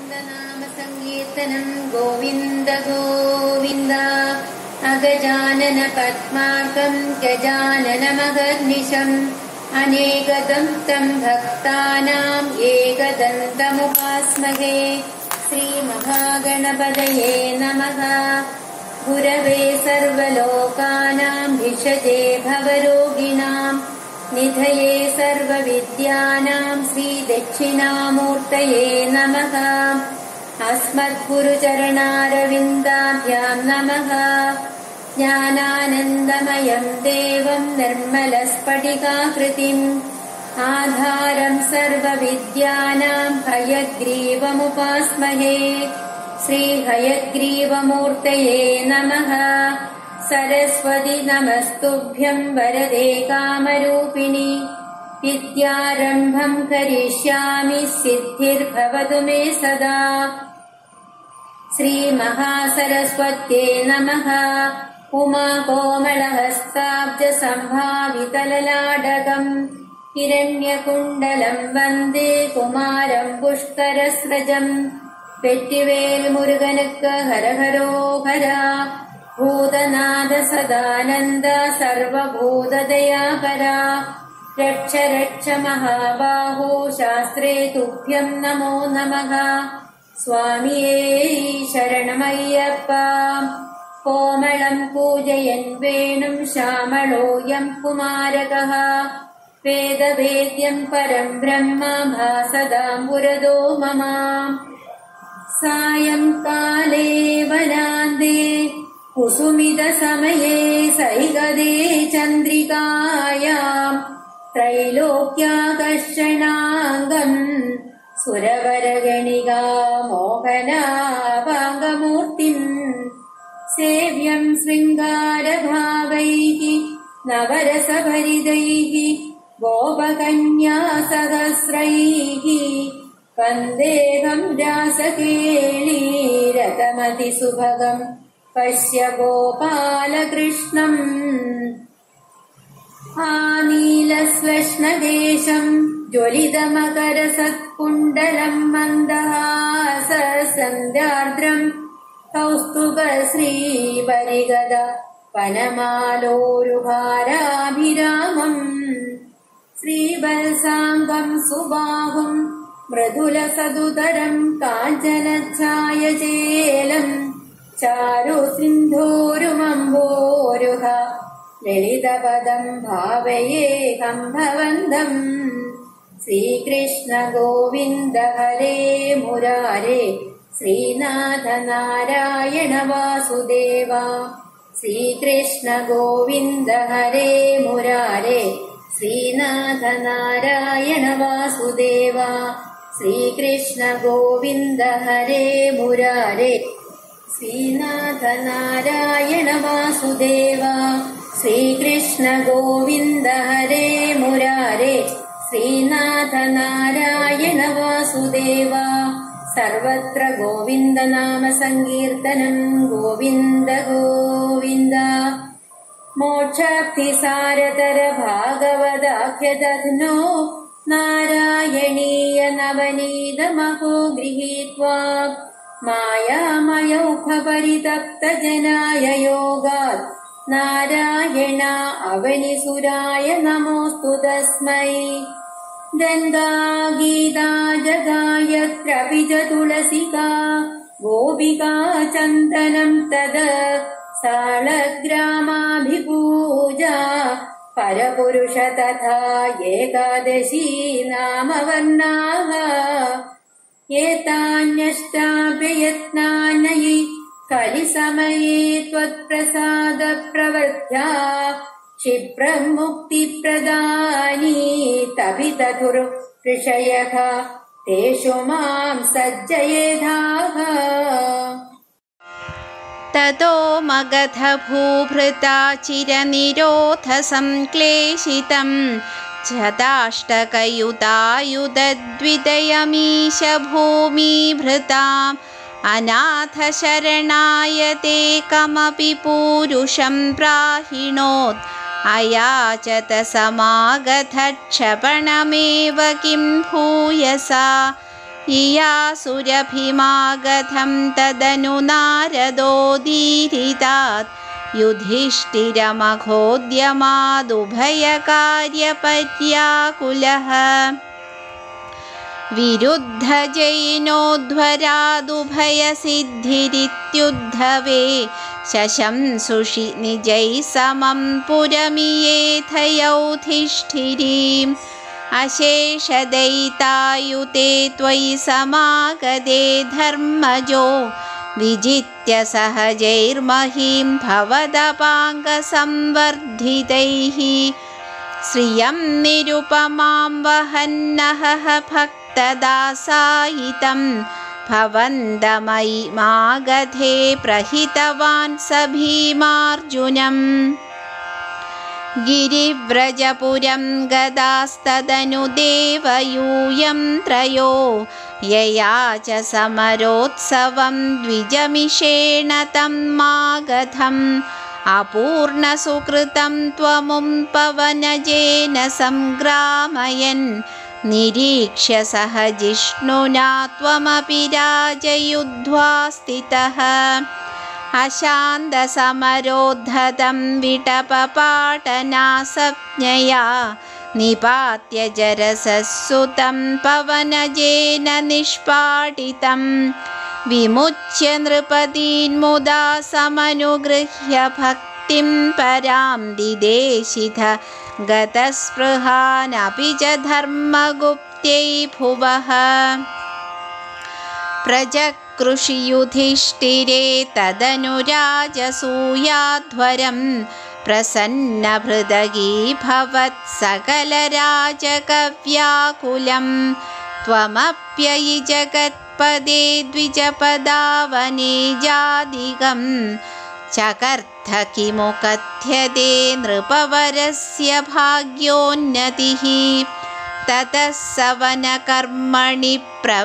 गोविन्दनामसङ्कीर्तनम् गोविन्द गोविन्द अगजानन पद्मार्कम् गजाननमगर्निशम् अनेकदन्तम् भक्तानाम् एकदन्तमुपास्महे श्रीमहागणपतये नमः गुरवे सर्वलोकानाम् भिषजे भवरोगिणाम् निधये सर्वविद्यानाम् श्रीदक्षिणामूर्तये नमः अस्मद्गुरुचरणारविन्दाभ्याम् नमः ज्ञानानन्दमयम् देवम् निर्मलस्फटिकाकृतिम् आधारम् सर्वविद्यानाम् हयग्रीवमुपास्महे श्रीहयग्रीवमूर्तये नमः सरस्वति नमस्तुभ्यम् वरदे कामरूपिणि विद्यारम्भम् करिष्यामि सिद्धिर्भवतु मे सदा श्रीमहासरस्वत्यै नमः उमा कोमलहस्ताब्जसम्भावितललाडकम् हिरण्यकुण्डलम् वन्दे कुमारम् पुष्करस्रजम् வெற்றிவேல் முருகனுக்கு ஹரஹரோகரா பூதநாத சதானந்த சர்வபூததயாகரா ரட்ச ரட்ச மகாபாஹோ சாஸ்திரே துப்பியம் நமோ நமः சுவாமியே சரணமய்யப்பா கோமளம் பூஜயன் வேணும் श्यामलोऽयम् कुमारकः वेदवेद्यम् परम् ब्रह्म भासदाम् पुरदो मम सायङ्काले वनान्दे कुसुमितसमये सैगदे चन्द्रिकायाम् त्रैलोक्याकर्षणाङ्गम् सुरवरगणिका मोहनावाङ्गमूर्तिम् सेव्यम् शृङ्गारभावैः नवरसभरिदैः गोपकन्यासहस्रैः वन्देहम् रासकेळीरतमतिसुभगम् पश्य गोपालकृष्णम् आनीलस्वश्नदेशम् ज्वलितमकरसत्कुण्डलम् मन्दहाससन्ध्यार्द्रम् कौस्तुभश्रीवरिगद वनमालोरुहाराभिरामम् श्रीवल्साङ्गम् सुबाहुम् मृदुलसदुदरम् काञ्चनच्छायचेलम् चारु सिन्धूरुमम्बोरुह ललितपदम् भावयेऽहम् भवन्तम् श्रीकृष्ण गोविन्द हरे मुरारे श्रीनाथ नारायण वासुदेव श्रीकृष्ण गोविन्द हरे मुरारे श्रीनाथ नारायण वासुदेव श्रीकृष्ण गोविन्द हरे मुरारे श्रीनाथ नारायण वासुदेव श्रीकृष्ण गोविन्द हरे मुरारे श्रीनाथ नारायण वासुदेव सर्वत्र गोविन्दनाम सङ्कीर्तनम् गोविन्द गोविन्द मोक्षाप्तिसारतर भागवदाख्यदध्नो नारायणीय नवनीतमहो गृहीत्वा मायामयौखपरितप्तजनाय योगात् नारायणा अवनिसुराय नमोऽस्तु तस्मै गङ्गा गीता जगायत्रपि च तुलसिका गोपिका चन्दनम् तद साळग्रामाभिपूजा परपुरुष तथा एकादशी नामवर्णाः एतान्यष्टाभ्ययत्नानयि कलिसमये त्वत्प्रसादप्रवर्ध्या क्षिप्रम् मुक्तिप्रदानी तपितधुर् ऋषयः तेषु माम् सज्जयेधाः ततो मगधभूभृता चिरनिरोधसङ्क्लेशितम् जदाष्टकयुतायुधद्विदयमीश भूमिभृताम् अनाथशरणाय ते कमपि पूरुषं प्राहिणोत् अयाचत समागतक्षपणमेव किं भूयसा ഇയാസുരഭിമാഗധം തദനു നാരദോദീരിതാത് യുധിഷ്ഠിരമഘോദ്യമാദുഭയകാര്യപര്യാകുലः विरुद्धजैनोध्वरादुभयसिद्धिरित्युद्धवे शशंसुषि निजैः समं पुरमियेथयौधिष्ठिरीम् अशेषदयितायुते त्वयि समागदे धर्मजो विजित्य सहजैर्महीं भवदपाङ्गसंवर्धितैः श्रियं निरुपमां वहन्नहः भक्तदासायितं भवन्दमयि मागधे प्रहितवान् स भीमार्जुनम् गिरिव्रजपुरं गदास्तदनु देवयूयं त्रयो यया च समरोत्सवं द्विजमिषेण तं मागधम् अपूर्णसुकृतं त्वमुं पवनजेन सङ्ग्रामयन् निरीक्ष्य सह जिष्णुना त्वमपि राजयुध्वा स्थितः अशान्तसमरोद्धतं विटपपाटनासज्ञया निपात्य जरसस्सुतं पवनजेन निष्पाटितं विमुच्य नृपदीन्मुदा समनुगृह्य भक्तिं परां दिदेशिथ गतस्पृहानपि च धर्मगुप्त्यै भुवः प्रजकृषियुधिष्ठिरे तदनुराजसूयाध्वरं प्रसन्नहृदगी भवत् सकलराजकव्याकुलं त्वमप्ययि जगत्पदे द्विजपदावने जादिगं चकर्थ किमु कथ्यते नृपवरस्य भाग्योन्नतिः ततः सवनकर्मणि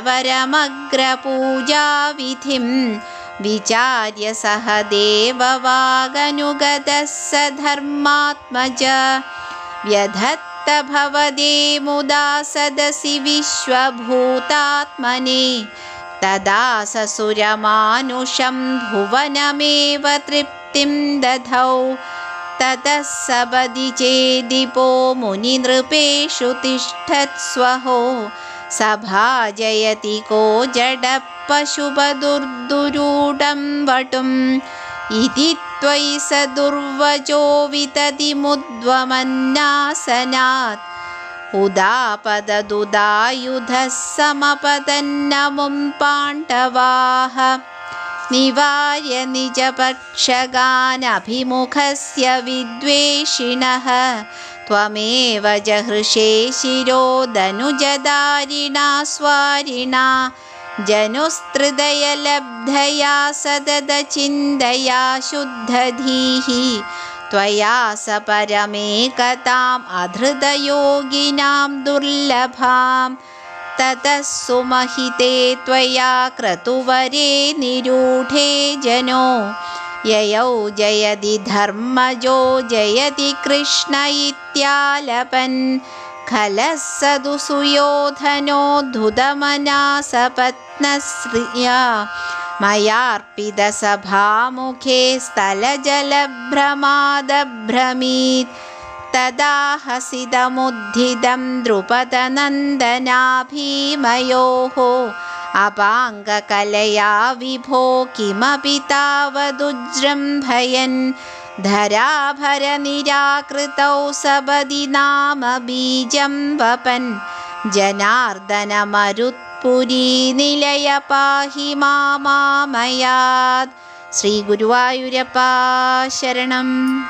प्रवरमग्रपूजाविधिं विचार्य सह देववागनुगतः स धर्मात्मज व्यधत्त भवदे मुदा सदसि विश्वभूतात्मने तदा ससुरमानुषं भुवनमेव तृप्तिं दधौ ततः सबदि चेदिपो मुनिनृपेषु तिष्ठत्स्वहो सभाजयति को जडः पशुपदुर्दुरूढं वटुम् इति त्वयि स दुर्वचो वितति मुद्वमन्नासनात् उदापददुदायुधः समपतन्नमुं पाण्डवाः निवार्य निजपक्षगानभिमुखस्य विद्वेषिणः त्वमेव जहृषे शिरोदनुजदारिणा स्वारिणा जनुस्त्रिदयलब्धया सददचिन्तया शुद्धधीः त्वया स परमेकताम् अधृतयोगिनां दुर्लभाम् ततः सुमहिते त्वया क्रतुवरे निरूढे जनो ययौ जयति धर्मजो जयति कृष्ण इत्यालपन् खलः सदु सुयोधनो धुदमना सपत्नश्रिया मयार्पितसभामुखे स्थलजलभ्रमादभ्रमीत् तदा हसितमुद्धितं द्रुपदनन्दना भीमयोः अपाङ्गकलया विभो किमपि तावदुजृम्भयन् धराभरनिराकृतौ सबदि नाम बीजं वपन् जनार्दनमरुत्पुरी निलय पाहि मामामयात् ശ്രീഗുരുവായൂരപ്പാ ശരണം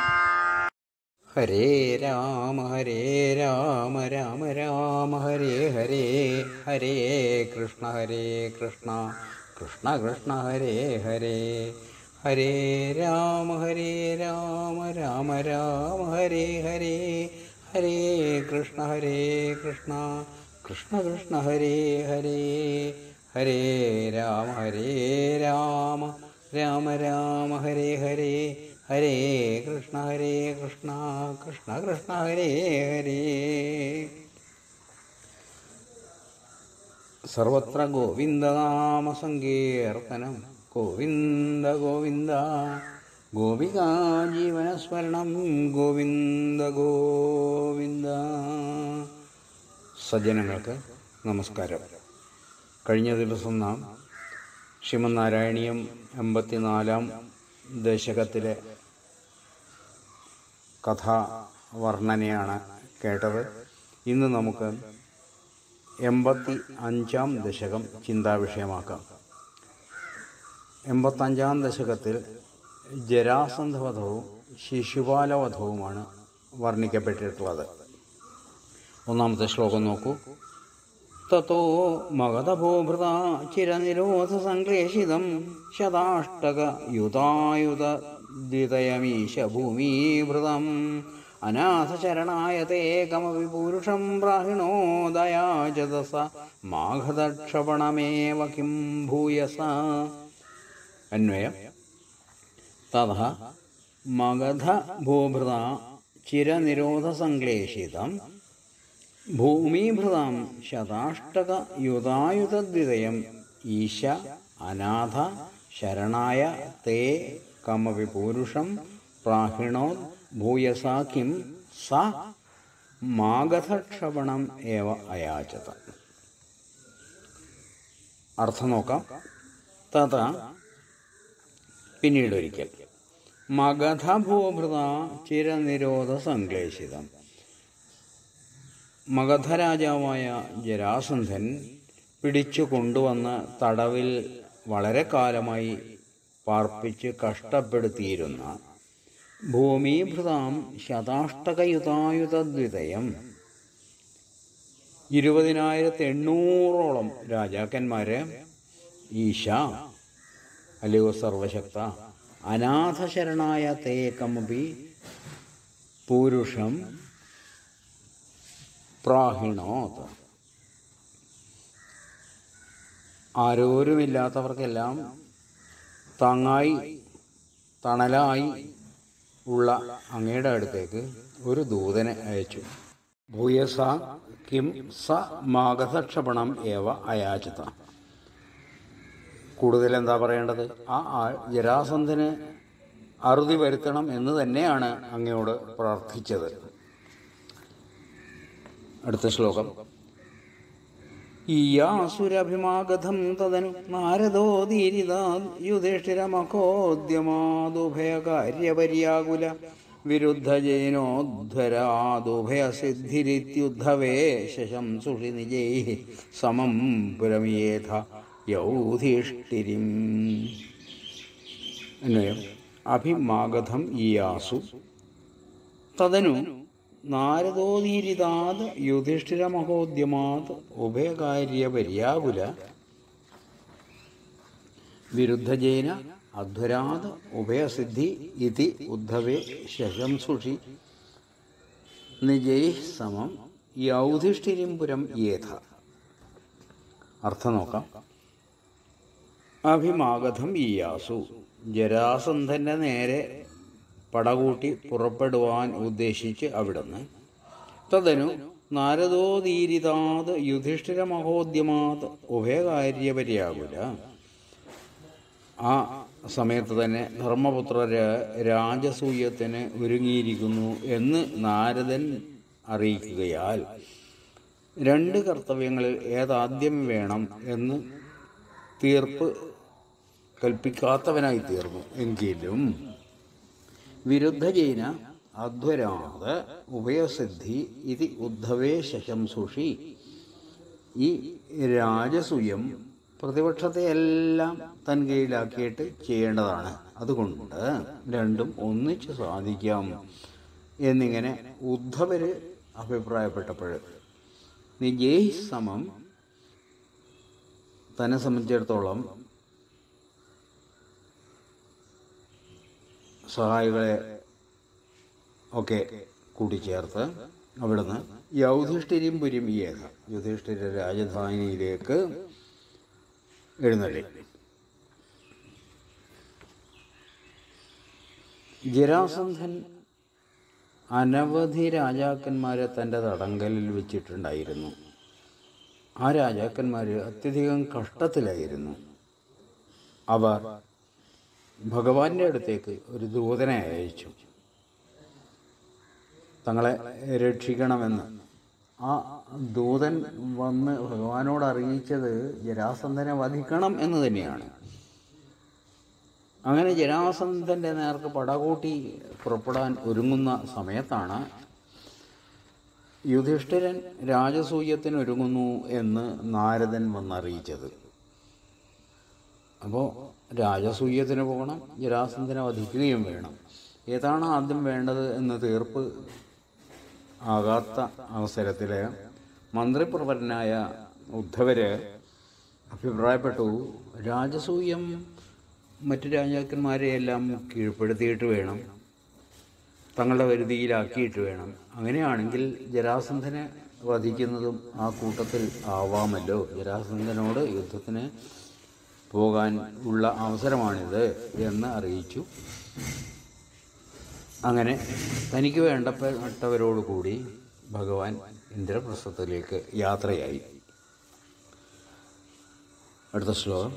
ഹരേ രാമ ഹരേ രാമ രാമ രാമ ഹരേ ഹരേ ഹരേ കൃഷ്ണ ഹരേ കൃഷ്ണ കൃഷ്ണ കൃഷ്ണ ഹരേ ഹരേ ഹരേ രാമ ഹരേ രാമ രാമ രാമ ഹരേ ഹരേ ഹരേ കൃഷ്ണ ഹരേ കൃഷ്ണ കൃഷ്ണ കൃഷ്ണ ഹരേ ഹരേ ഹരേ രാമ ഹരേ രാമ രാമ രാമ ഹരേ ഹരേ ഹരേ കൃഷ്ണ ഹരേ കൃഷ്ണ കൃഷ്ണ കൃഷ്ണ ഹരേ ഹരേ സർവത്ര ഗോവിന്ദനാമസങ്കീർത്തനം ഗോവിന്ദ ഗോവിന്ദ ഗോപികാ ജീവനസ്മരണം ഗോവിന്ദ ഗോവിന്ദ സജ്ജനങ്ങൾക്ക് നമസ്കാരം കഴിഞ്ഞ ദിവസം നാം ശ്രീമന്നാരായണീയം എൺപത്തിനാലാം ദശകത്തിലെ കഥാവർണ്ണനയാണ് കേട്ടത് ഇന്ന് നമുക്ക് എൺപത്തി അഞ്ചാം ദശകം ചിന്താവിഷയമാക്കാം എൺപത്തഞ്ചാം ദശകത്തിൽ ജരാസന്ധവധവും ശിശുപാലവധവുമാണ് വർണ്ണിക്കപ്പെട്ടിട്ടുള്ളത് ഒന്നാമത്തെ ശ്ലോകം നോക്കൂ തത്തോ മഗധഭൂഭൃത ചിരനിരോധ സംക്ലേഷിതം ശതാഷ്ടക യുതായുധ ദ്വിതയമീശ ഭൂമീഭൃതം അനാഥശരണായ തേ കമപി പുരുഷം പ്രാഹിണോ ദയാചതസ മാഘതക്ഷപണമേവ കിം ഭൂയസ അന്വയം തഥ മഗധഭൂഭൃത ചിരനിരോധസംക്ലേഷിതം ഭൂമീഭൃതാം ശതാഷ്ടക യുതായുധദ്വിതയം ഈശ അനാഥ ശരണായ തേ കമപി പൂരുഷം പ്രാഹിണോ ഭൂയസാ കിം സ മാഗധക്ഷപണം ഏവ അയാചത അർത്ഥം നോക്കാം തഥ പിന്നീട് ഒരിക്കൽ മഗധഭൂഭൃത ചിരനിരോധ സംക്ലേഷിതം മഗധരാജാവായ ജരാസന്ധൻ പിടിച്ചു കൊണ്ടുവന്ന് തടവിൽ വളരെ കാലമായി പാർപ്പിച്ച് കഷ്ടപ്പെടുത്തിയിരുന്ന ഭൂമീഭൃതാം ശതാഷ്ടകയുതായുധദ്വിതയം ഇരുപതിനായിരത്തി എണ്ണൂറോളം രാജാക്കന്മാര് ഈശ അല്ലയോ സർവശക്ത അനാഥശരണായ തേക്കമപി പൂരുഷം പ്രാഹിണോത് ആരോരുമില്ലാത്തവർക്കെല്ലാം താങ്ങായി തണലായി ഉള്ള അങ്ങയുടെ അടുത്തേക്ക് ഒരു ദൂതനെ അയച്ചു ഭൂയസ കിം സ മാഗധക്ഷപണം ഏവ അയാചിത കൂടുതൽ എന്താ പറയേണ്ടത് ആ ആ- ജരാസന്ധന് അറുതി വരുത്തണം എന്ന് തന്നെയാണ് അങ്ങയോട് പ്രാർത്ഥിച്ചത് അടുത്ത ശ്ലോകം ഈയാസുരഭിമാഗതം തദനു നാരദോ ധീരിതാ യുധിഷ്ഠിരമഖോദ്യമാദുഭയകാര്യപര്യാകുല വിരുദ്ധജൈനോദ്ധരാദുഭയസിദ്ധിരിത്യുദ്ധവേ ശശംസുഷി നിജൈ സമം പുരമിയേഥ യൗധിഷ്ഠിരിം അന്വയം അഭിമാഗധം ഈയാസു തദനു നാരദോദീരിതാത് യുധിഷ്ഠിരമഹോദ്യമാത് ഉഭയകാര്യപര്യാകുല വിരുദ്ധജേന അധ്വരാത് ഉഭയസിദ്ധി ഇതി ഉദ്ധവേ ശശംസുഷി നിജൈ സമം യൗധിഷ്ഠിരിംപുരം യേഥ അർത്ഥം നോക്കാം അഭിമാഗധം ഈയാസു ജരാസന്ധന്റെ നേരെ പടകൂട്ടി പുറപ്പെടുവാൻ ഉദ്ദേശിച്ച് അവിടുന്ന് തദനു നാരദോദീരിതാത് യുധിഷ്ഠിര മഹോദ്യമാത് ഉഭയകാര്യപര്യാകുല ആ സമയത്ത് തന്നെ ധർമ്മപുത്ര രാ- രാജസൂയത്തിന് ഒരുങ്ങിയിരിക്കുന്നു എന്ന് നാരദൻ അറിയിക്കുകയാൽ രണ്ട് കർത്തവ്യങ്ങളിൽ ഏതാദ്യം വേണം എന്ന് തീർപ്പ് കൽപ്പിക്കാത്തവനായി തീർന്നു എങ്കിലും വിരുദ്ധജൈന അധ്വരാത് ഉഭയസിദ്ധി ഇത് ഉദ്ധവേ ശശംസുഷി ഈ രാജസൂയം പ്രതിപക്ഷത്തെ എല്ലാം തൻ കീഴിലാക്കിയിട്ട് ചെയ്യേണ്ടതാണ് അതുകൊണ്ട് രണ്ടും ഒന്നിച്ച് സാധിക്കാം എന്നിങ്ങനെ ഉദ്ധവര് അഭിപ്രായപ്പെട്ടപ്പോൾ നിജേഹ് സമം തന്നെ സംബന്ധിച്ചിടത്തോളം സഹായികളെ ഒക്കെ കൂട്ടിച്ചേർത്ത് അവിടുന്ന് യൗധിഷ്ഠിരിയും പുരിയും ഏക യുധിഷ്ഠിര രാജധാനിയിലേക്ക് എഴുന്നള്ളി ജരാസന്ധൻ അനവധി രാജാക്കന്മാരെ തൻ്റെ തടങ്കലിൽ വെച്ചിട്ടുണ്ടായിരുന്നു ആ രാജാക്കന്മാർ അത്യധികം കഷ്ടത്തിലായിരുന്നു അവർ ഭഗവാന്റെ അടുത്തേക്ക് ഒരു ദൂതനെ അയച്ചു തങ്ങളെ രക്ഷിക്കണമെന്ന് ആ ദൂതൻ വന്ന് ഭഗവാനോട് അറിയിച്ചത് ജരാസന്ധനെ വധിക്കണം എന്ന് തന്നെയാണ് അങ്ങനെ ജരാസന്ധൻ്റെ നേർക്ക് പടകൂട്ടി പുറപ്പെടാൻ ഒരുങ്ങുന്ന സമയത്താണ് യുധിഷ്ഠിരൻ രാജസൂയത്തിന് ഒരുങ്ങുന്നു എന്ന് നാരദൻ വന്നറിയിച്ചത് അപ്പോൾ രാജസൂയത്തിന് പോകണം ജരാസന്ധനെ വധിക്കുകയും വേണം ഏതാണ് ആദ്യം വേണ്ടത് എന്ന് തീർപ്പ് ആകാത്ത അവസരത്തിൽ മന്ത്രിപ്രവരനായ ഉദ്ധവര് അഭിപ്രായപ്പെട്ടു രാജസൂയം മറ്റു രാജാക്കന്മാരെയെല്ലാം കീഴ്പ്പെടുത്തിയിട്ട് വേണം തങ്ങളുടെ വരുതിയിലാക്കിയിട്ട് വേണം അങ്ങനെയാണെങ്കിൽ ജരാസന്ധനെ വധിക്കുന്നതും ആ കൂട്ടത്തിൽ ആവാമല്ലോ ജരാസന്ധനോട് യുദ്ധത്തിന് പോകാൻ ഉള്ള അവസരമാണിത് എന്ന് അറിയിച്ചു അങ്ങനെ തനിക്ക് വേണ്ടപ്പെട്ടവരോടുകൂടി ഭഗവാൻ ഇന്ദ്രപ്രസ്ഥത്തിലേക്ക് യാത്രയായി അടുത്ത ശ്ലോകം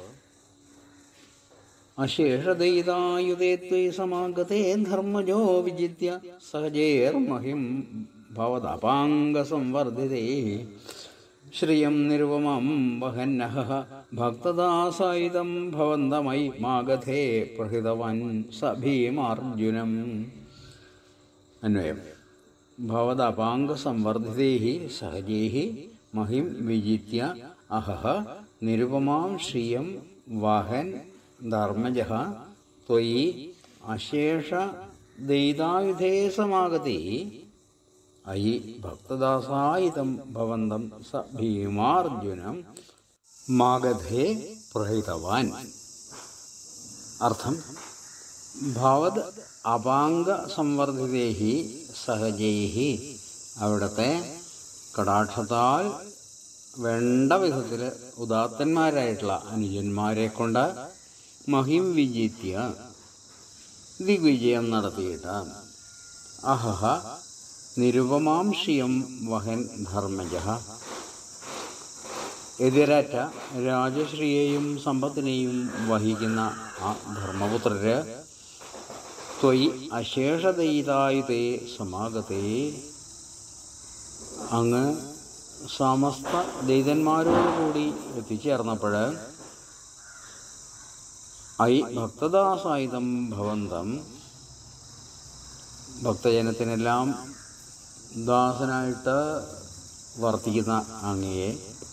അശേഷദയിതായുധേ ത്വയി സമാഗതേ ധർമ്മജോ വിജിത്യ സഹജേർമഹിം ഭവദപാംഗസംവർദ്ധിതേ ശ്രിയം നിർവമം വഹന്നഹ ഭക്തദാസായുധം ഭവന്തമയി മാഗധേ പ്രഹിതവൻ സ ഭീമാർജുനം അന്വയം ഭവദപാംഗസംവർദ്ധിതേ സഹജേ മഹിം വിജിത്യ അഹഹ നിരുപമാം ശ്രിയം വഹൻ ധർമ്മജ ത്വയി അശേഷ ദൈതായുധേ സമാഗതി അയി ഭക്തദാസായിതം ഭവന്തം സ ഭീമാർജുനം മാഗധേ പ്രഹിതവാൻ അർത്ഥം ഭവത് അപാംഗ സംവർദ്ധിതേഹി സഹജൈഹി അവിടുത്തെ കടാക്ഷത്താൽ വേണ്ട വിധത്തിൽ ഉദാത്തന്മാരായിട്ടുള്ള അനുജന്മാരെ കൊണ്ട് മഹിം വിജിത്യ ദിഗ്വിജയം നടത്തിയിട്ട് അഹഹ നിരുപമാം ശ്രിയം വഹൻ ധർമ്മജ എതിരറ്റ രാജശ്രീയെയും സമ്പത്തിനെയും വഹിക്കുന്ന ആ ധർമ്മപുത്രര് ത്വയി അശേഷദയിതായുതേ സമാഗതേ അങ്ങ് സമസ്ത ദൈതന്മാരോടുകൂടി എത്തിച്ചേർന്നപ്പോൾ ഐ ഭക്തദാസായുധം ഭവന്തം ഭക്തജനത്തിനെല്ലാം ദാസനായിട്ട് വർത്തിക്കുന്ന അങ്ങയെ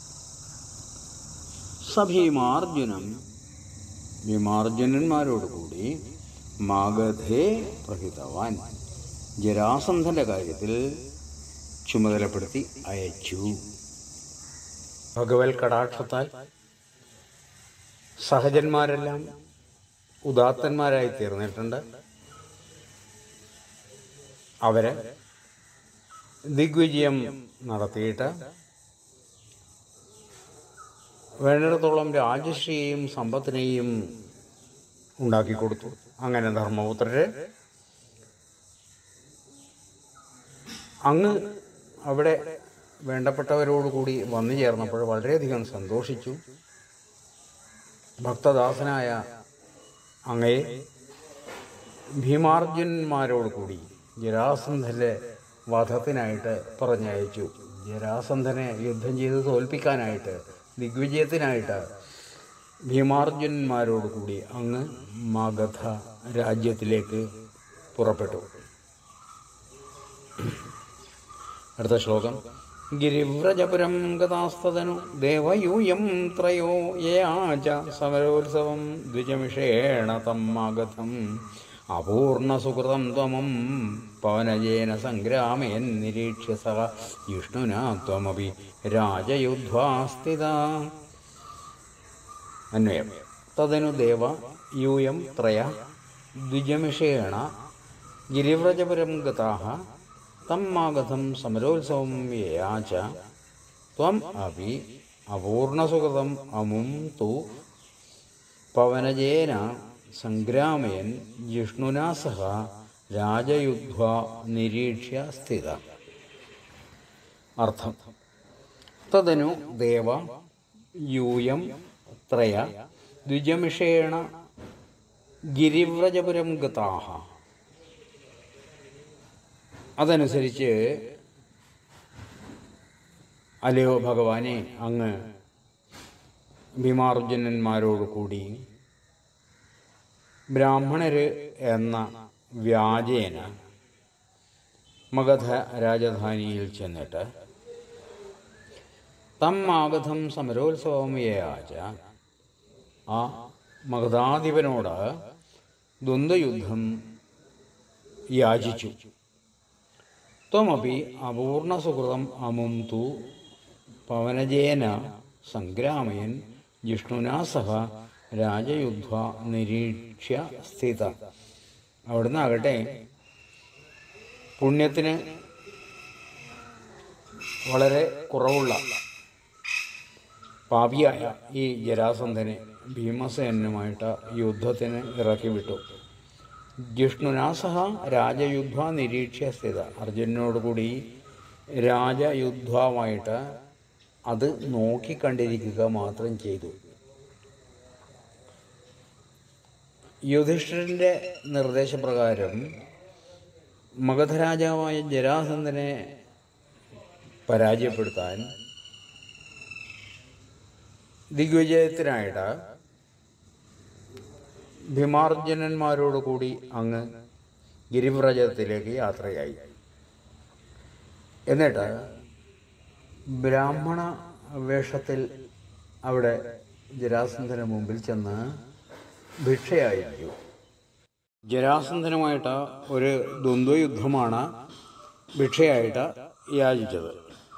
സഭീമാർജുനം ഭീമാർജുനന്മാരോടുകൂടി മാഗധേ പ്രഹിതവാൻ ജരാസന്ധന്റെ കാര്യത്തിൽ ചുമതലപ്പെടുത്തി അയച്ചു ഭഗവത് കടാക്ഷത്താൽ സഹജന്മാരെല്ലാം ഉദാത്തന്മാരായി തീർന്നിട്ടുണ്ട് അവരെ ദിഗ്വിജയം നടത്തിയിട്ട് വേണ്ടിടത്തോളം രാജശ്രീയെയും സമ്പത്തിനെയും ഉണ്ടാക്കി കൊടുത്തു അങ്ങനെ ധർമ്മപുത്രര് അങ്ങ് അവിടെ വേണ്ടപ്പെട്ടവരോടുകൂടി വന്നു ചേർന്നപ്പോൾ വളരെയധികം സന്തോഷിച്ചു ഭക്തദാസനായ അങ്ങയെ ഭീമാർജുനന്മാരോടുകൂടി ജരാസന്ധന്റെ വധത്തിനായിട്ട് പറഞ്ഞയച്ചു ജരാസന്ധനെ യുദ്ധം ചെയ്ത് തോൽപ്പിക്കാനായിട്ട് ദിഗ്വിജയത്തിനായിട്ട് ഭീമാർജുനന്മാരോടുകൂടി അങ്ങ് മഗധ രാജ്യത്തിലേക്ക് പുറപ്പെട്ടു അടുത്ത ശ്ലോകം ഗിരിവ്രജപുരം ഗതാസ്തനു ദേവയൂയം ത്രയോ യയാച സമരോത്സവം ദ്വിജമിഷേണ തം ആഗതം അപൂർണസുഹൃതം ത്വമം പവനജേന സംഗ്രാമേൻ നിരീക്ഷ്യ സഹ ജിഷ്ണുനാ ത്വമപി രാജയുദ്ധ്വാസ്ഥിത അന്വയം തദനു ദേവ യൂയം ത്രയ ദ്വിജമിഷേണ ഗിരിവ്രജപുരം ഗതാः തം ആഗതം സമരോത്സവം യയാച ത്വം അപി അപൂർണസുഹൃതം അമും തു പവനജേന സംഗ്രാമയൻ ജിഷ്ണുനാ സഹ രാജയുദ്ധ നിരീക്ഷ്യ സ്ഥിത അർത്ഥം തദനു ദേവ യൂയം ത്രയ ദ്വിജമിഷേണ ഗിരിവ്രജപുരം ഗതാഹ അതനുസരിച്ച് അലയോ ഭഗവാനെ അങ്ങ് ഭീമാർജുനന്മാരോട് കൂടി ബ്രാഹ്മണര് എന്ന വ്യാജേന മഗധ രാജധാനിയിൽ ചെന്നിട്ട് തം ആഗതം സമരോത്സവം യാച ആ മഗധാധിപനോട് ദ്വന്ദ്വയുദ്ധം യാചിച്ചു ത്വമപി അപൂർണസുഹൃതം അമും തു പവനജേന സംഗ്രാമയൻ ജിഷ്ണുനാ സഹ രാജയുദ്ധ നിരീക്ഷ്യ സ്ഥിത അവിടുന്ന് ആകട്ടെ പുണ്യത്തിന് വളരെ കുറവുള്ള പാപിയായ ഈ ജരാസന്ധനെ ഭീമസേനുമായിട്ട് യുദ്ധത്തിന് ഇറക്കി വിട്ടു ജിഷ്ണുനാ സഹ രാജയുദ്ധ നിരീക്ഷ്യ സ്ഥിത അർജുനോടുകൂടി രാജയുദ്ധമായിട്ട് അത് നോക്കിക്കണ്ടിരിക്കുക മാത്രം ചെയ്തു യുധിഷ്ഠിരൻ്റെ നിർദ്ദേശപ്രകാരം മഗധരാജാവായ ജരാസന്ധനെ പരാജയപ്പെടുത്താൻ ദിഗ്വിജയത്തിനായിട്ട് ഭീമാർജുനന്മാരോട് കൂടി അങ്ങ് ഗിരിവ്രജത്തിലേക്ക് യാത്രയായി എന്നിട്ട് ബ്രാഹ്മണ വേഷത്തിൽ അവിടെ ജരാസന്ധന് മുമ്പിൽ ചെന്ന് ഭിക്ഷയായിരിക്കും ജരാസന്ധനുമായിട്ട് ഒരു ദ്വന്ദ്വയുദ്ധമാണ് ഭിക്ഷയായിട്ട് യാചിച്ചത്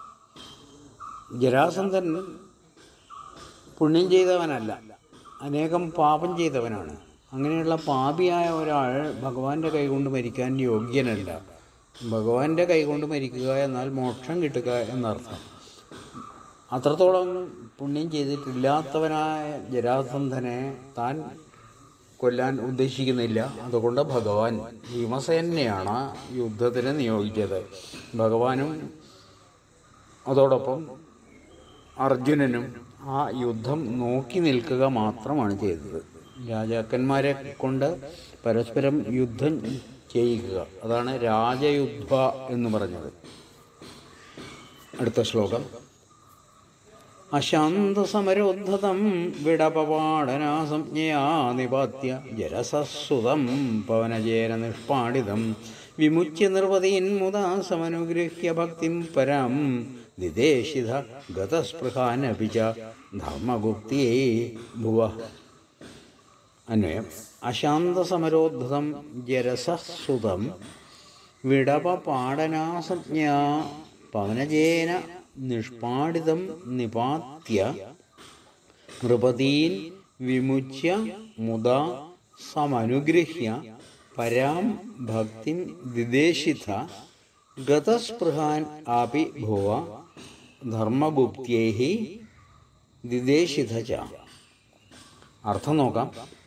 ജരാസന്ധൻ പുണ്യം ചെയ്തവനല്ല അനേകം പാപം ചെയ്തവനാണ് അങ്ങനെയുള്ള പാപിയായ ഒരാൾ ഭഗവാന്റെ കൈകൊണ്ട് മരിക്കാൻ യോഗ്യനല്ല ഭഗവാന്റെ കൈകൊണ്ട് മരിക്കുക എന്നാൽ മോക്ഷം കിട്ടുക എന്നർത്ഥം അത്രത്തോളം പുണ്യം ചെയ്തിട്ടില്ലാത്തവനായ ജരാസന്ധനെ താൻ കൊല്ലാൻ ഉദ്ദേശിക്കുന്നില്ല അതുകൊണ്ട് ഭഗവാൻ ഭീമസേനെയാണ് യുദ്ധത്തിന് നിയോഗിച്ചത് ഭഗവാനും അതോടൊപ്പം അർജുനനും ആ യുദ്ധം നോക്കി നിൽക്കുക മാത്രമാണ് ചെയ്തത് രാജാക്കന്മാരെ കൊണ്ട് പരസ്പരം യുദ്ധം ചെയ്യിക്കുക അതാണ് രാജയുദ്ധ എന്ന് പറഞ്ഞത് അടുത്ത ശ്ലോകം അശാന്തസമരോദ്ധതം വിടപപാടനാസംജ്ഞയാ നിപാത്യ ജരസസുതം പവനജേന നിഷ്പാടിതം വിമുച്യ നിർവതീൻ മുദാ സമനുഗൃഹ്യ ഭക്തിം പരാം ദിദേശിത ഗതസ്പൃഹാനപി ച ധർമ്മഗുപ്തിയേ ഭുവ അന്വയം അശാന്തസമരോദ്ധതം ജരസസുതം വിടപപാടനാസംജ്ഞയാ പവനജേന നിഷ്പാടിതം നിപാത്യ നൃപതീൻ വിമുച്യ മുദാ സമനുഗൃഹ്യ പരാം ഭക്തിം ദിദേശിത ഗതസ്പൃഹാൻ ആപി ഭുവ ധർമ്മഗുപ്ത്യൈ ദിദേശിത ച അർത്ഥം നോക്കാം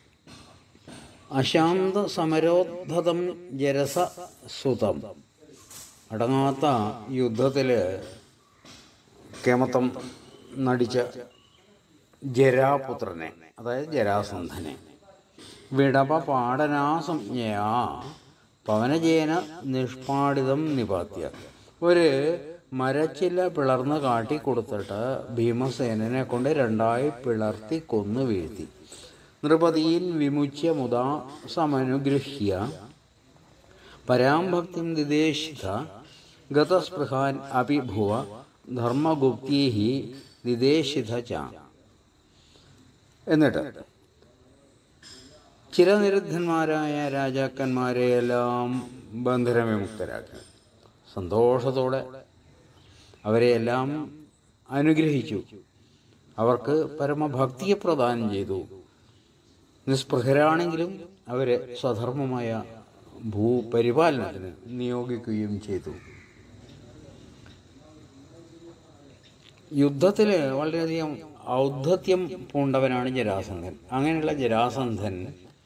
അശാന്ത സമരോദ്ധതം ജരസ സുതം അടങ്ങാത്ത യുദ്ധത്തിൽ കേമത്തം നടിച്ച ജരാപുത്രനെ അതായത് ജരാസന്ധനെ വിടപ പാടനാസംജ്ഞയാ പവനജേന നിഷ്പാടിതം നിപാത്യ ഒരു മരച്ചില്ല പിളർന്ന് കാട്ടി കൊടുത്തിട്ട് ഭീമസേനനെ കൊണ്ട് രണ്ടായി പിളർത്തി കൊന്നു വീഴ്ത്തി നൃപതിയിൽ വിമുച്യ മുതാ സമനുഗൃഹ്യ പരാംഭക്തിം ദിദേശിത ഗതസ്പൃഹാൻ അപി ഭുവ ധർമ്മഗുപ്തീ ദിദേശിത ച എന്നിട്ട് ചിരനിരുദ്ധന്മാരായ രാജാക്കന്മാരെയെല്ലാം ബന്ധനവിമുക്തരാക്കി സന്തോഷത്തോടെ അവരെയെല്ലാം അനുഗ്രഹിച്ചു അവർക്ക് പരമഭക്തിയെ പ്രദാനം ചെയ്തു നിസ്പൃഹരാണെങ്കിലും അവരെ സ്വധർമ്മമായ ഭൂപരിപാലനത്തിന് നിയോഗിക്കുകയും ചെയ്തു യുദ്ധത്തിൽ വളരെയധികം ഔദ്ധത്യം പൂണ്ടവനാണ് ജരാസന്ധൻ അങ്ങനെയുള്ള ജരാസന്ധൻ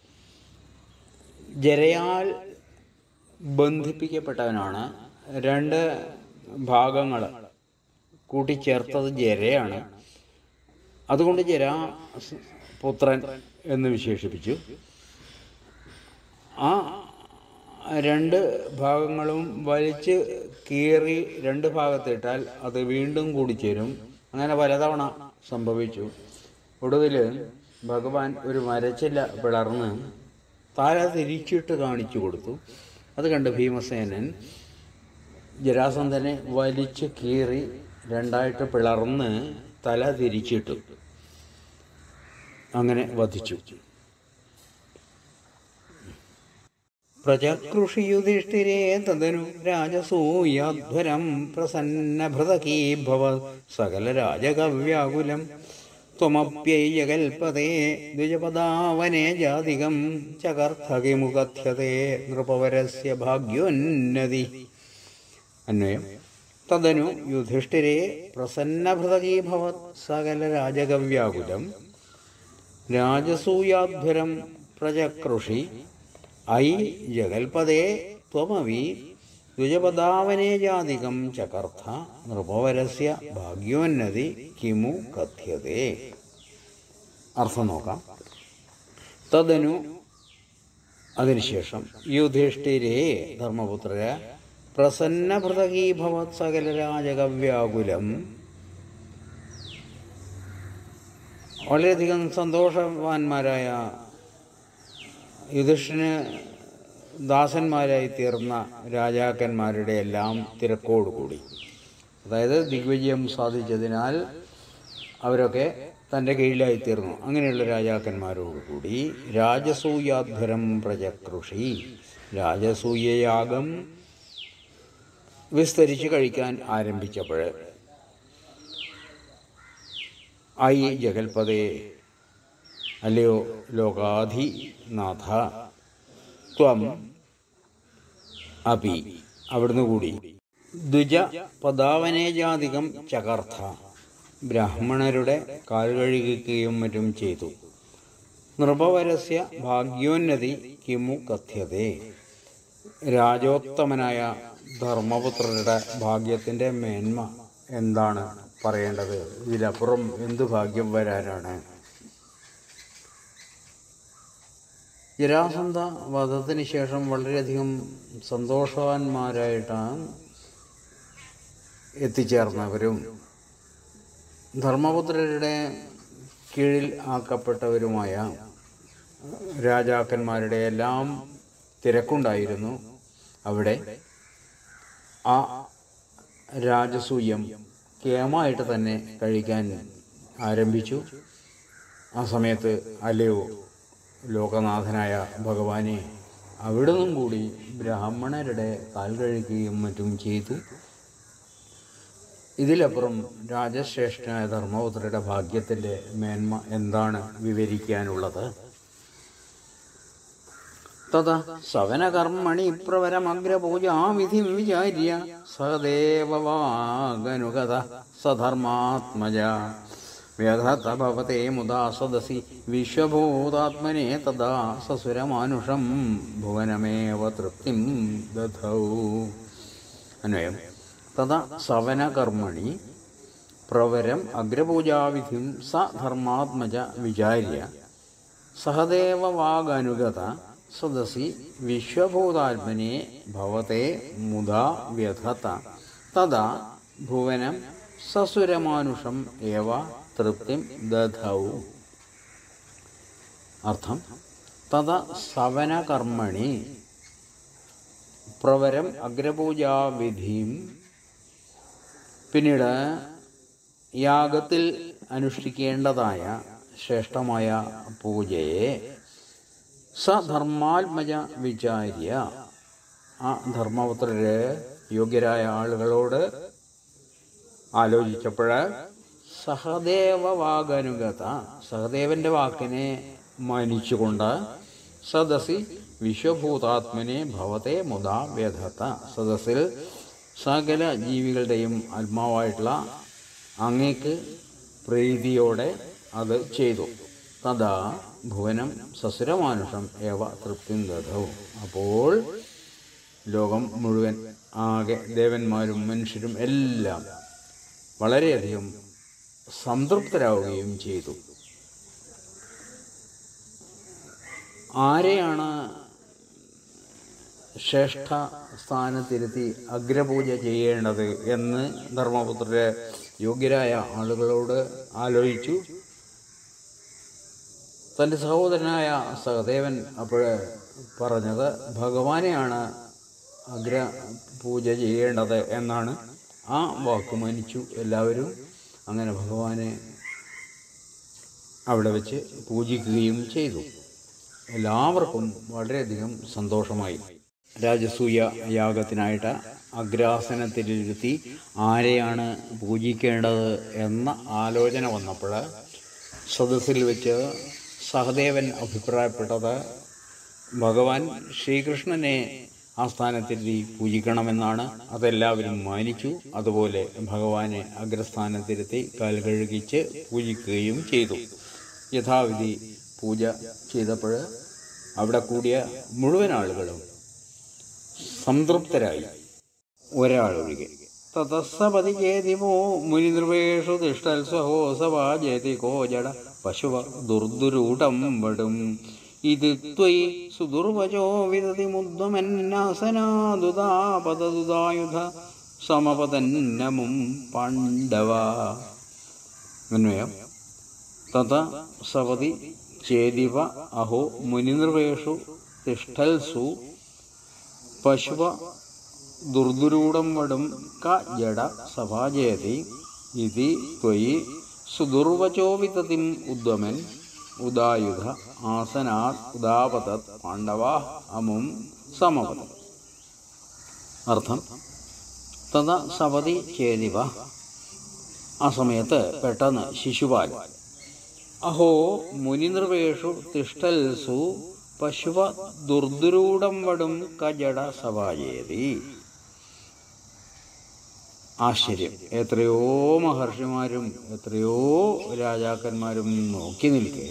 ജരയാൽ ബന്ധിപ്പിക്കപ്പെട്ടവനാണ് രണ്ട് ഭാഗങ്ങൾ കൂട്ടിച്ചേർത്തത് ജരയാണ് അതുകൊണ്ട് ജരാ പുത്രൻ എന്ന് വിശേഷിപ്പിച്ചു ആ രണ്ട് ഭാഗങ്ങളും വലിച്ച് കീറി രണ്ട് ഭാഗത്തിട്ടാൽ അത് വീണ്ടും കൂടിച്ചേരും അങ്ങനെ പലതവണ സംഭവിച്ചു ഒടുവിൽ ഭഗവാൻ ഒരു മരച്ചില്ല പിളർന്ന് തല തിരിച്ചിട്ട് കാണിച്ചു കൊടുത്തു അത് കണ്ട് ഭീമസേനൻ ജരാസന്ധനെ വലിച്ച് കീറി രണ്ടായിട്ട് പിളർന്ന് തല തിരിച്ചിട്ടു അങ്ങനെ വധിച്ചു പ്രജകൃഷിയുധിഷ്ഠിരേ തദനു രാജസൂയാധ്വരം പ്രസന്നഭൃതകീഭവ സകല രാജകവ്യാകുലം ത്വമപ്യൈജകൽപതേ ദ്വിജപദാവനെ ജാതികം ചകർത്ഥകിമുഖ്യതേ നൃപവരസ്യ ഭാഗ്യോന്നതി അന്വയം തദനു യുധിഷ്ഠിരേ പ്രസന്നഭൃതകീഭവ സകല രാജകവ്യാകുലം രാജസൂയാധ്വരം പ്രജകൃഷി ഐ ജഗൽപദേ ത്വമവി ദ്വിജപദാവനേ ജാതികം ചകർത്ഥ നൃപവരസ്യ ഭാഗ്യോന്നതി കിമു കഥ്യതേ അർത്ഥം നോക്കാം തദനു അതിനുശേഷം യുധിഷ്ഠിരേ ധർമ്മപുത്രര പ്രസന്നഭൃതകീഭവത് സകല രാജകവ്യാകുലം വളരെയധികം സന്തോഷവാന്മാരായ യുധിഷ്ഠിന് ദാസന്മാരായി തീർന്ന രാജാക്കന്മാരുടെ എല്ലാം തിരക്കോടുകൂടി അതായത് ദിഗ്വിജയം സാധിച്ചതിനാൽ അവരൊക്കെ തൻ്റെ കീഴിലായി തീർന്നു അങ്ങനെയുള്ള രാജാക്കന്മാരോടുകൂടി രാജസൂയാധ്വരം പ്രജകൃഷി രാജസൂയയാഗം വിസ്തരിച്ച് കഴിക്കാൻ ആരംഭിച്ചപ്പോൾ ഐ ജഗൽപദേ അല്ലയോ ലോകാധിനാഥ ത്വം അപി അവിടുന്ന് കൂടി ദ്വിജ പദാവനേജാധികം ചകർത്ത ബ്രാഹ്മണരുടെ കാൽ കഴുകിക്കുകയും മറ്റും ചെയ്തു നൃപവരസ്യ ഭാഗ്യോന്നതി കിമു കഥ്യതേ രാജോത്തമനായ ധർമ്മപുത്രരുടെ ഭാഗ്യത്തിൻ്റെ മേന്മ എന്താണ് പറയേണ്ടത് ഇതിലപ്പുറം എന്ത് ഭാഗ്യം വരാനാണ് ജരാസന്ധ വധത്തിന് ശേഷം വളരെയധികം സന്തോഷവാന്മാരായിട്ടാണ് എത്തിച്ചേർന്നവരും ധർമ്മപുത്രരുടെ കീഴിൽ ആക്കപ്പെട്ടവരുമായ രാജാക്കന്മാരുടെ എല്ലാം തിരക്കുണ്ടായിരുന്നു അവിടെ ആ രാജസൂയം കേമായിട്ട് തന്നെ കഴിക്കാൻ ആരംഭിച്ചു ആ സമയത്ത് അല്ലയോ ലോകനാഥനായ ഭഗവാനെ അവിടുന്നും കൂടി ബ്രാഹ്മണരുടെ കാൽ കഴിക്കുകയും മറ്റും ചെയ്തു ഇതിലപ്പുറം രാജശ്രേഷ്ഠനായ ധർമ്മപുത്രയുടെ ഭാഗ്യത്തിൻ്റെ മേന്മ എന്താണ് വിവരിക്കാനുള്ളത് തത സവനകർമ്മണി പ്രവരമഗ്രപൂജാവിധി വിചാര്യ സദേവവാഗനുഗത സധർമാത്മജ വ്യഥത ഭവത്തെ മുദാ സദസി വിശ്വഭൂതാത്മനെ തഥാ സസുരമാനുഷം ഭുവനമേവ തൃപ്തിം ദധൗ അന്വയം തഥാ സവനകർമ്മണി പ്രവരം അഗ്രപൂജാവിധിം സ ധർമാത്മജ വിചാര്യ സഹദേവ വാഗനുഗത സദസി വിശ്വഭൂതാത്മനെ ഭവത്തെ മുദാ വ്യഥത തഥാ ഭുവനം സസുരമാനുഷം ഏവ തൃപ്തിം ദധൗ അർത്ഥം തഥ സവനകർമ്മണി പ്രവരം അഗ്രപൂജാവിധിയും പിന്നീട് യാഗത്തിൽ അനുഷ്ഠിക്കേണ്ടതായ ശ്രേഷ്ഠമായ പൂജയെ സധർമാത്മജ വിചാര്യ ആ ധർമ്മപുത്രര് യോഗ്യരായ ആളുകളോട് ആലോചിച്ചപ്പോൾ സഹദേവ വാഗനുഗത സഹദേവന്റെ വാക്കിനെ മാനിച്ചുകൊണ്ട് സദസി വിശ്വഭൂതാത്മനെ ഭവത്തെ മുതാ വ്യഥത്ത സദസ്സിൽ സകല ജീവികളുടെയും ആത്മാവായിട്ടുള്ള അങ്ങേക്ക് പ്രീതിയോടെ അത് ചെയ്തു തഥാ ഭുവനം സസുരമാനുഷം ഏവ തൃപ്തിം ദധൗ അപ്പോൾ ലോകം മുഴുവൻ ആകെ ദേവന്മാരും മനുഷ്യരും എല്ലാം വളരെയധികം സംതൃപ്തരാവുകയും ചെയ്തു ആരെയാണ് ശ്രേഷ്ഠ സ്ഥാനത്തിരുത്തി അഗ്രപൂജ ചെയ്യേണ്ടത് എന്ന് ധർമ്മപുത്രരെ യോഗ്യരായ ആളുകളോട് ആലോചിച്ചു തൻ്റെ സഹോദരനായ സഹദേവൻ അപ്പോൾ പറഞ്ഞത് ഭഗവാനെയാണ് അഗ്ര പൂജ ചെയ്യേണ്ടത് എന്നാണ് ആ വാക്ക് മാനിച്ചു എല്ലാവരും അങ്ങനെ ഭഗവാനെ അവിടെ വെച്ച് പൂജിക്കുകയും ചെയ്തു എല്ലാവർക്കും വളരെയധികം സന്തോഷമായി രാജസൂയ യാഗത്തിനായിട്ട് അഗ്രാസനത്തിലിരുത്തി ആരെയാണ് പൂജിക്കേണ്ടത് എന്ന ആലോചന വന്നപ്പോൾ സദസ്സിൽ വെച്ച് സഹദേവൻ അഭിപ്രായപ്പെട്ടത് ഭഗവാൻ ശ്രീകൃഷ്ണനെ ആ സ്ഥാനത്തിരുത്തി പൂജിക്കണമെന്നാണ് അതെല്ലാവരും മാനിച്ചു അതുപോലെ ഭഗവാനെ അഗ്രസ്ഥാനത്തിരുത്തി കാൽ കഴുകിച്ച് പൂജിക്കുകയും ചെയ്തു യഥാവിധി പൂജ ചെയ്തപ്പോൾ അവിടെ കൂടിയ മുഴുവൻ ആളുകളും സംതൃപ്തരായി ഒരാളൊഴികെ തതസ്സപതി ചേതിമോ മുനിനൃപേഷു തിഷ്ടൽ സഹോ സവാജതി കോജട പശുവ ദുർദുരൂഢം വടും ഇത് ത്വയി സുദുർവചോ വിദതി മുദ്വമെന്നാസനാദുതാപദുതായുധ സമപതന്നമും പാണ്ഡവ അന്വയം തത സവതി ചേതിവ അഹോ മുനിനൃപേഷു തിഷ്ടൽസു പശുവ ദുർദുരൂഢം വടും ക ജഡ സഭാജയതി ഇതി ത്വയി സുദുർവചോ വിതതിം ഉദ്വമൻ ഉദായുധ ആസനാത് ഉദാപതത് പാണ്ഡവ അമും സമപത അർത്ഥം തഥ സവതി ചേതിവ ആ സമയത്ത് പെട്ടെന്ന് ശിശുപാൽ അഹോ മുനിനൃപേഷു തിഷ്ടൽസു പശുവ ദുർദുരൂഢം വടും കജട സഭാജേതി ആശ്ചര്യം എത്രയോ മഹർഷിമാരും എത്രയോ രാജാക്കന്മാരും നോക്കി നിൽക്കെ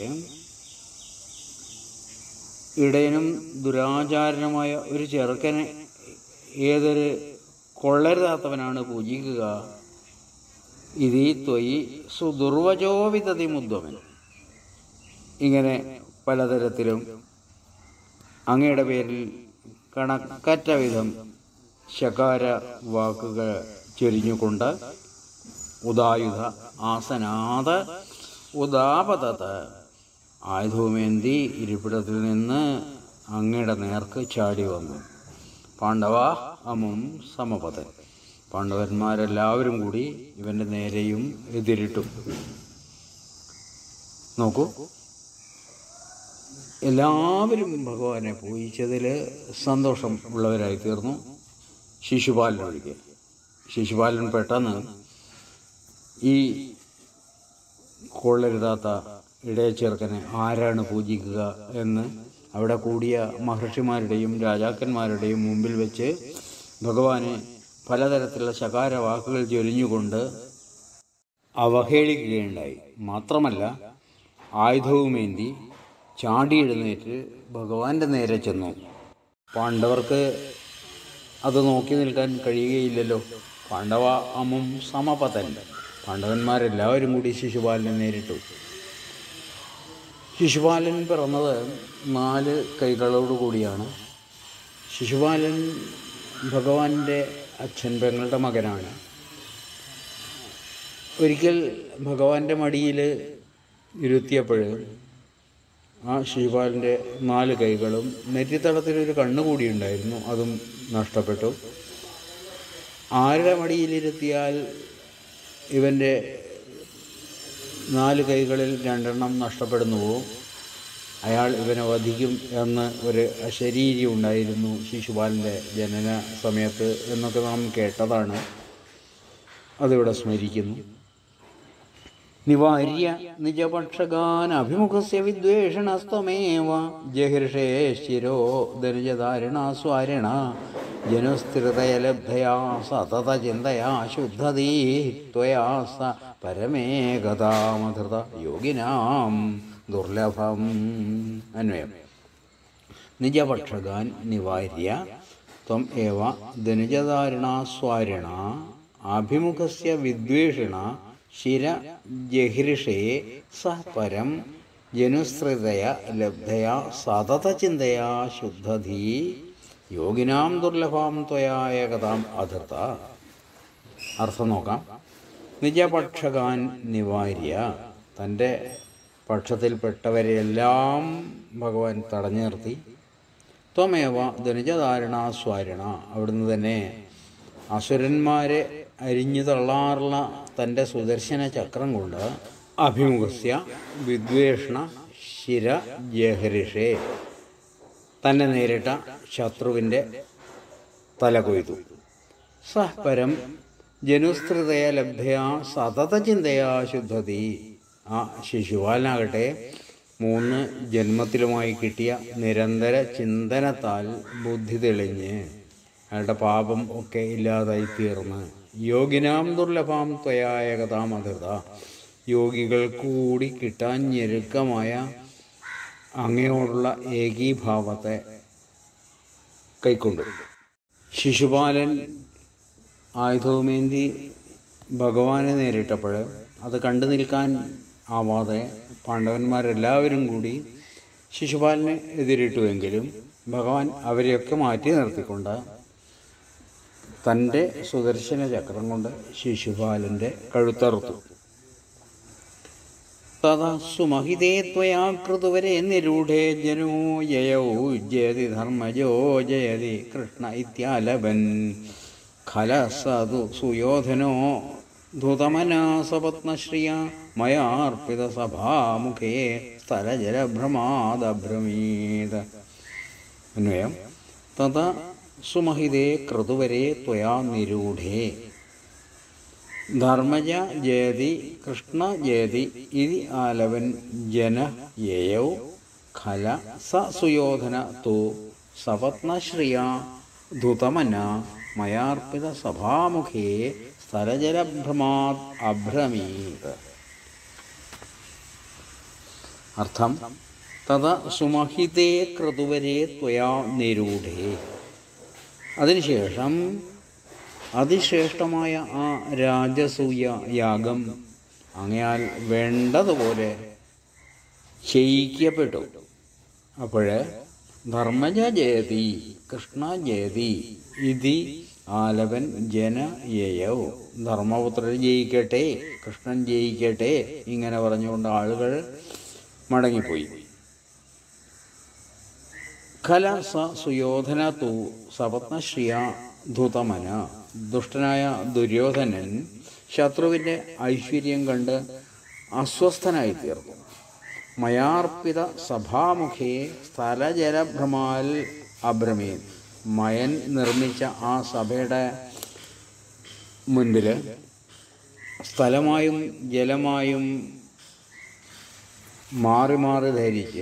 ഇടയനും ദുരാചാരനുമായ ഒരു ചെറുക്കനെ ഏതൊരു കൊള്ളരുതാത്തവനാണ് പൂജിക്കുക ഇതീ ത്വയി സുദുർവചോവിതതി മുദ്വമൻ ഇങ്ങനെ പലതരത്തിലും അങ്ങയുടെ പേരിൽ കണക്കറ്റ വിധം ശകാര വാക്കുകൾ ചൊരിഞ്ഞുകൊണ്ട് ഉദായുധ ആസനാഥ ഉദാപതത് ആയുധവുമേന്തി ഇരിപ്പിടത്തിൽ നിന്ന് അങ്ങയുടെ നേർക്ക് ചാടി വന്നു പാണ്ഡവ അമും സമപതൻ പാണ്ഡവന്മാരെല്ലാവരും കൂടി ഇവൻ്റെ നേരെയും എതിരിട്ടു നോക്കൂ എല്ലാവരും ഭഗവാനെ പൂജിച്ചതിൽ സന്തോഷം ഉള്ളവരായി തീർന്നു ശിശുപാലനൊഴികെ ശിശുപാലൻ പെട്ടെന്ന് ഈ കൊള്ളരുതാത്ത ഇടയച്ചേർക്കനെ ആരാണ് പൂജിക്കുക എന്ന് അവിടെ കൂടിയ മഹർഷിമാരുടെയും രാജാക്കന്മാരുടെയും മുമ്പിൽ വെച്ച് ഭഗവാനെ പലതരത്തിലുള്ള ശകാര വാക്കുകൾ ചൊരിഞ്ഞുകൊണ്ട് അവഹേളിക്കുകയുണ്ടായി മാത്രമല്ല ആയുധവുമേന്തി ചാടി എഴുന്നേറ്റ് ഭഗവാന്റെ നേരെ ചെന്നു പാണ്ഡവർക്ക് അത് നോക്കി നിൽക്കാൻ കഴിയുകയില്ലല്ലോ പാണ്ഡവ അമും സമപതൻ പാണ്ഡവന്മാരെല്ലാവരും കൂടി ശിശുപാലനെ നേരിട്ടു ശിശുപാലൻ പിറന്നത് നാല് കൈകളോടു കൂടിയാണ് ശിശുപാലൻ ഭഗവാന്റെ അച്ഛൻ പെങ്ങളുടെ മകനാണ് ഒരിക്കൽ ഭഗവാന്റെ മടിയിൽ ഇരുത്തിയപ്പോൾ ആ ശിശുപാലൻ്റെ നാല് കൈകളും നെറ്റിത്തളത്തിലൊരു കണ്ണു കൂടി ഉണ്ടായിരുന്നു അതും നഷ്ടപ്പെട്ടു ആരുടെ മടിയിലിരുത്തിയാൽ ഇവൻ്റെ നാല് കൈകളിൽ രണ്ടെണ്ണം നഷ്ടപ്പെടുന്നുവോ അയാൾ ഇവനെ വധിക്കും എന്ന് ഒരു അശരീരി ഉണ്ടായിരുന്നു ശിശുപാലൻ്റെ ജനന സമയത്ത് എന്നൊക്കെ നാം കേട്ടതാണ് അതിവിടെ സ്മരിക്കുന്നു നിവാര്യ നിജപക്ഷഗാൻ അഭിമുഖസ്യ വിദ്വേഷണസ്ത്വമേവ ജഹൃഷേ ശിരോ ദർജധാരണ സ്വാരണ ജനുസ്ഥിരതയലബ്ധയാ സതത ചിന്തയാ ശുദ്ധതീ ത്വയാ സ പരമേകതാമധൃത യോഗിനാം ദുർലഭം അന്വയം നിജപക്ഷഗാൻ നിവാര്യ ത്വം ഏവ ധനുജധാരണ സ്വാരണ അഭിമുഖസ്യ വിദ്വേഷിണ ശിര ജഹിർഷേ സ പരം ജനുസൃതയ ലബ്ധയാ സതതചിന്തയാ ശുദ്ധധീ യോഗിനാം ദുർലഭാം ത്വയാ ഏകതാം അധൃത അർത്ഥം നോക്കാം നിജപക്ഷകാൻ നിവാര്യ തൻ്റെ പക്ഷത്തിൽപ്പെട്ടവരെല്ലാം ഭഗവാൻ തടഞ്ഞു നിർത്തി ത്വമേവ ധനുജധാരണ സ്വാരണ അവിടുന്ന് തന്നെ അസുരന്മാരെ അരിഞ്ഞു തള്ളാറുള്ള തൻ്റെ സുദർശന ചക്രം കൊണ്ട് അഭിമുഖസ്യ വിദ്വേഷണ ശിര ജഹരിഷേ തന്നെ നേരിട്ട ശത്രുവിൻ്റെ തല കൊയ്തു സഹ പരം ജനുസ്തൃതയ ലബ്ധയാ സതതചിന്തയാ ശുദ്ധതി ആ ശിശുപാലനാകട്ടെ മൂന്ന് ജന്മത്തിലുമായി കിട്ടിയ നിരന്തര ചിന്തനത്താൽ ബുദ്ധി തെളിഞ്ഞ് അയാളുടെ പാപം ഒക്കെ ഇല്ലാതായി തീർന്ന് യോഗിനാം ദുർലഭാം ത്വയായകതാം അധൃത യോഗികൾ കൂടി കിട്ടാൻ ഞെരുക്കമായ അങ്ങയോടുള്ള ഏകീഭാവത്തെ കൈക്കൊണ്ടു ശിശുപാലൻ ആയുധവുമേന്തി ഭഗവാനെ നേരിട്ടപ്പോൾ അത് കണ്ടു നിൽക്കാൻ ആവാതെ പാണ്ഡവന്മാരെല്ലാവരും കൂടി ശിശുപാലനെ എതിരിട്ടുവെങ്കിലും ഭഗവാൻ അവരെയൊക്കെ മാറ്റി നിർത്തിക്കൊണ്ട് തൻ്റെ സുദർശന ചക്രം കൊണ്ട് ശിശുപാലൻ്റെ കഴുത്തറുത്തു തഥാ സുമഹിതേ ത്വയാ കൃതുവരെ നിരൂഢേ ജനോ ജയൗ ജയതി ധർമ്മജോ ജയതി കൃഷ്ണ ഇത്യാലവൻ ഖലസതു സുയോധനോ ധുതമനാസപത്നശ്രിയ മയാർപ്പിത സഭാമുഖേ സ്ഥലജലഭ്രമാദഭ്രമീത അന്വയം തഥാ സുമഹിതേ ക്രതുവരെ ത്വയാ നിരൂഢേ ധർമ്മജ ജയതി കൃഷ്ണ ജയതി ഇതി ആലവൻ ജന യയൗ ഖല സ സുയോധന തു സപത്നശ്രിയ ധുതമന മയാർപ്പിത സഭാമുഖേ സ്ഥലജലഭ്രമാത് അഭ്രമീത് അർത്ഥം തഥ സുമഹിതേ ക്രതുവരെ ത്വയാ നിരൂഢേ അതിനുശേഷം അതിശ്രേഷ്ഠമായ ആ രാജസൂയ യാഗം അങ്ങയാൽ വേണ്ടതുപോലെ ചെയ്യിക്കപ്പെട്ടു അപ്പോഴ് ധർമ്മജ ജയതി കൃഷ്ണ ജയതി ഇതി ആലവൻ ജന യയൗ ധർമ്മപുത്രൻ ജയിക്കട്ടെ കൃഷ്ണൻ ജയിക്കട്ടെ ഇങ്ങനെ പറഞ്ഞുകൊണ്ട് ആളുകൾ മടങ്ങിപ്പോയി ഖല സ സുയോധന തു സപത്നശ്രിയ ധുതമന ദുഷ്ടനായ ദുര്യോധനൻ ശത്രുവിൻ്റെ ഐശ്വര്യം കണ്ട് അസ്വസ്ഥനായി തീർന്നു മയാർപ്പിത സഭാമുഖേ സ്ഥലജലഭ്രമാൽ അഭ്രമീൻ മയൻ നിർമ്മിച്ച ആ സഭയുടെ മുൻപിൽ സ്ഥലമായും ജലമായും മാറി മാറി ധരിച്ച്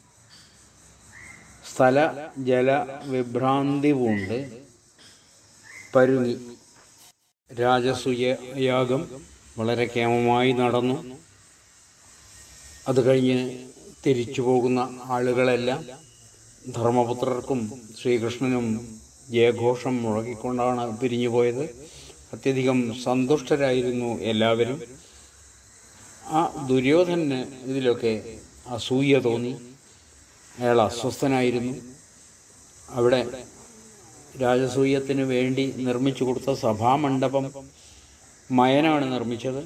സ്ഥല ജല വിഭ്രാന്തി പൂണ്ട് പരുങ്ങി രാജസൂയ യാഗം വളരെ കേമമായി നടന്നു അത് കഴിഞ്ഞ് തിരിച്ചു പോകുന്ന ആളുകളെല്ലാം ധർമ്മപുത്രർക്കും ശ്രീകൃഷ്ണനും ജയഘോഷം മുഴക്കിക്കൊണ്ടാണ് പിരിഞ്ഞു പോയത് അത്യധികം സന്തുഷ്ടരായിരുന്നു എല്ലാവരും ആ ദുര്യോധനന് ഇതിലൊക്കെ അസൂയ തോന്നി അയാൾ അസ്വസ്ഥനായിരുന്നു അവിടെ രാജസൂയത്തിന് വേണ്ടി നിർമ്മിച്ചു കൊടുത്ത സഭാമണ്ഡപം മയനാണ് നിർമ്മിച്ചത്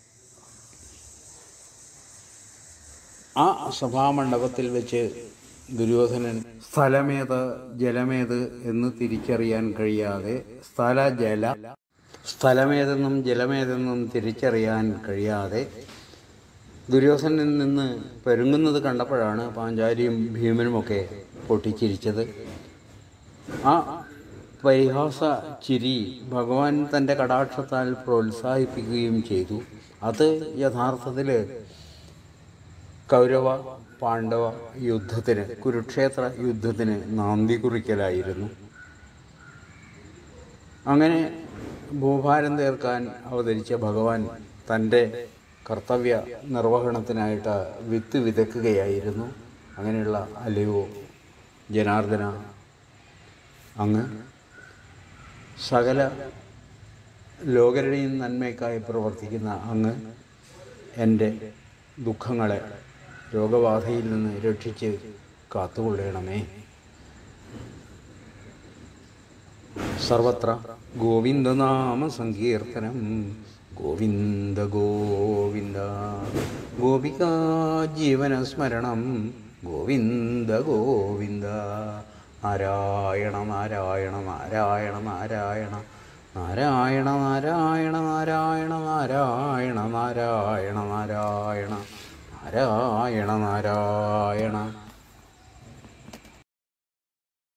ആ സഭാമണ്ഡപത്തിൽ വെച്ച് ദുര്യോധനൻ സ്ഥലമേത് ജലമേത് എന്ന് തിരിച്ചറിയാൻ കഴിയാതെ സ്ഥല ജല സ്ഥലമേതെന്നും ജലമേതെന്നും തിരിച്ചറിയാൻ കഴിയാതെ ദുര്യോധനിൽ നിന്ന് പെരുങ്ങുന്നത് കണ്ടപ്പോഴാണ് പാഞ്ചാലിയും ഭീമനുമൊക്കെ പൊട്ടിച്ചിരിച്ചത് ആ പരിഹാസ ചിരി ഭഗവാൻ തൻ്റെ കടാക്ഷത്താൽ പ്രോത്സാഹിപ്പിക്കുകയും ചെയ്തു അത് യഥാർത്ഥത്തിൽ കൗരവ പാണ്ഡവ യുദ്ധത്തിന് കുരുക്ഷേത്ര യുദ്ധത്തിന് നാന്തി കുറിക്കലായിരുന്നു അങ്ങനെ ഭൂഭാരം തീർക്കാൻ അവതരിച്ച ഭഗവാൻ തൻ്റെ കർത്തവ്യ നിർവഹണത്തിനായിട്ട് വിത്ത് വിതക്കുകയായിരുന്നു അങ്ങനെയുള്ള അല്ലയോ ജനാർദ്ദന അങ്ങ് സകല ലോകരുടെയും നന്മയ്ക്കായി പ്രവർത്തിക്കുന്ന അങ്ങ് എൻ്റെ ദുഃഖങ്ങളെ രോഗബാധയിൽ നിന്ന് രക്ഷിച്ച് കാത്തുകൊള്ളണമേ സർവത്ര ഗോവിന്ദനാമ സങ്കീർത്തനം ഗോവിന്ദ ഗോവിന്ദ ഗോപികാ ജീവനസ്മരണം ഗോവിന്ദ ഗോവിന്ദ നാരായണ നാരായണ നാരായണ നാരായണ നാരായണ നാരായണ നാരായണ നാരായണ നാരായണ നാരായണ നാരായണ നാരായണ